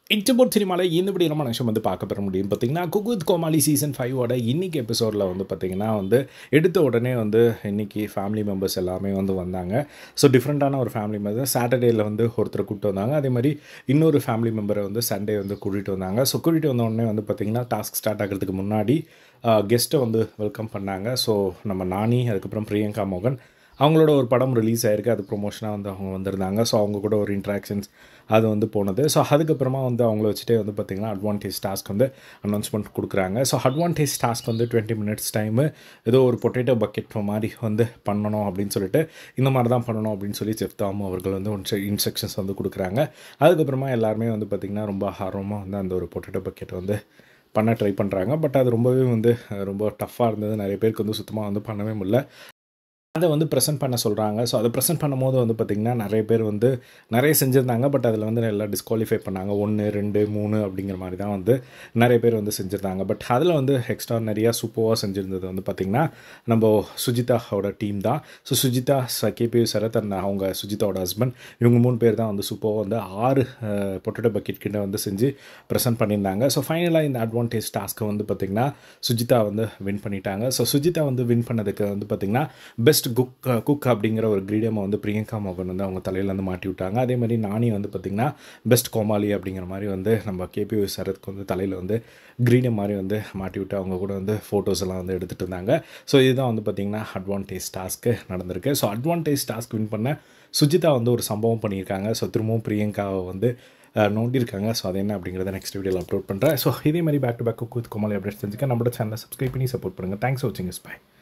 இச்சபோட் சினிமாவில் இந்தபடி நம்ம நிமிஷம் வந்து பார்க்க பெற முடியும் பார்த்தீங்கன்னா குகுத் கோமாளி சீசன் ஃபைவோட இன்னைக்கு எபிசோடில் வந்து பார்த்திங்கன்னா வந்து எடுத்த உடனே வந்து இன்னைக்கு ஃபேமிலி மெம்பர்ஸ் எல்லாமே வந்து வந்தாங்க ஸோ டிஃப்ரெண்ட்டான ஒரு ஃபேமிலி மெம்பர் சாட்டர்டேயில் வந்து ஒருத்தரை கூப்பிட்டு வந்தாங்க அதே மாதிரி இன்னொரு ஃபேமிலி மெம்பரை வந்து சண்டே வந்து கூட்டிகிட்டு வந்தாங்க ஸோ கூட்டிகிட்டு வந்த உடனே வந்து பார்த்திங்கன்னா டாஸ்க் ஸ்டார்ட் ஆகிறதுக்கு முன்னாடி கெஸ்ட்டை வந்து வெல்கம் பண்ணாங்க ஸோ நம்ம நானி அதுக்கப்புறம் பிரியங்கா மோகன் அவங்களோட ஒரு படம் ரிலீஸ் ஆகிருக்கு அது ப்ரொமோஷனாக வந்து அவங்க வந்திருந்தாங்க ஸோ அவங்க கூட ஒரு இன்ட்ராக்ஷன்ஸ் அது வந்து போனது ஸோ அதுக்கப்புறமா வந்து அவங்கள வச்சுட்டே வந்து பார்த்திங்கன்னா அட்வான்டேஜ் டாஸ்க் வந்து அனௌன்ஸ்மெண்ட் கொடுக்குறாங்க ஸோ அட்வான்டேஜ் டாஸ்க் வந்து டுவெண்ட்டி மினிட்ஸ் டைமு ஏதோ ஒரு பொட்டேட்டோ பக்கெட் மாதிரி வந்து பண்ணணும் அப்படின்னு சொல்லிட்டு இந்த மாதிரி தான் பண்ணணும் அப்படின்னு சொல்லி செஃப் தாமு அவர்கள் வந்து ஒன்று இன்ஸ்ட்ரக்ஷன்ஸ் வந்து கொடுக்குறாங்க அதுக்கப்புறமா எல்லாருமே வந்து பார்த்திங்கன்னா ரொம்ப ஆர்வமாக வந்து அந்த ஒரு பொட்டேட்டோ பக்கெட் வந்து பண்ண ட்ரை பண்ணுறாங்க பட் அது ரொம்பவே வந்து ரொம்ப டஃப்பாக இருந்தது நிறைய பேருக்கு வந்து சுத்தமாக வந்து பண்ணவே முடியல அதை வந்து ப்ரெசென்ட் பண்ண சொல்கிறாங்க ஸோ அதை ப்ரெசென்ட் பண்ணும்போது வந்து பார்த்திங்கன்னா நிறைய பேர் வந்து நிறைய செஞ்சுருந்தாங்க பட் அதில் வந்து எல்லாம் டிஸ்குவாலிஃபை பண்ணாங்க ஒன்று ரெண்டு மூணு அப்படிங்கிற மாதிரி தான் வந்து நிறைய பேர் வந்து செஞ்சுருந்தாங்க பட் அதில் வந்து எக்ஸ்ட்ரா நிறையா சூப்பராக செஞ்சுருந்தது வந்து பார்த்திங்கன்னா நம்ம சுஜிதாவோட டீம் தான் ஸோ சுஜிதா கேபி சரத் அண்ட் அவங்க சுஜிதாவோட ஹஸ்பண்ட் இவங்க மூணு பேர் தான் வந்து சூப்பராக வந்து ஆறு பொட்டேட்டோ பக்கெட் கிட்ட வந்து செஞ்சு ப்ரெசென்ட் பண்ணியிருந்தாங்க ஸோ ஃபைனலாக இந்த அட்வான்டேஜ் டாஸ்க்கை வந்து பார்த்திங்கன்னா சுஜிதா வந்து வின் பண்ணிட்டாங்க ஸோ சுஜிதா வந்து வின் பண்ணதுக்கு வந்து பார்த்திங்கன்னா பெஸ்ட் குக் குக் அப்படிங்கிற ஒரு கிரீடியம் வந்து பிரியங்கா மோகன் வந்து அவங்க தலையில் வந்து மாட்டி விட்டாங்க அதே மாதிரி நானி வந்து பார்த்திங்கன்னா பெஸ்ட் கோமாளி அப்படிங்கிற மாதிரி வந்து நம்ம கேபி சரத்க்கு வந்து தலையில் வந்து கிரீடியம் மாதிரி வந்து மாட்டி விட்டு அவங்க கூட வந்து ஃபோட்டோஸ் எல்லாம் வந்து எடுத்துகிட்டு இருந்தாங்க ஸோ இதுதான் வந்து பார்த்திங்கன்னா அட்வான்டேஜ் டாஸ்க்கு நடந்திருக்கு ஸோ அட்வான்டேஜ் டாஸ்க் வின் பண்ண சுஜிதா வந்து ஒரு சம்பவம் பண்ணியிருக்காங்க ஸோ திரும்பவும் பிரியங்காவை வந்து நோண்டியிருக்காங்க ஸோ அது என்ன அப்படிங்கிறத நெக்ஸ்ட் வீடியோவில் அப்லோட் பண்ணுறேன் ஸோ இதே மாதிரி back to back cook with Komali updates தெரிஞ்சுக்க நம்மளோட சேனலை சப்ஸ்கிரைப் பண்ணி சப்போர்ட் பண்ணுங்கள் தேங்க்ஸ் ஃபார் வாட்சிங் இஸ் பை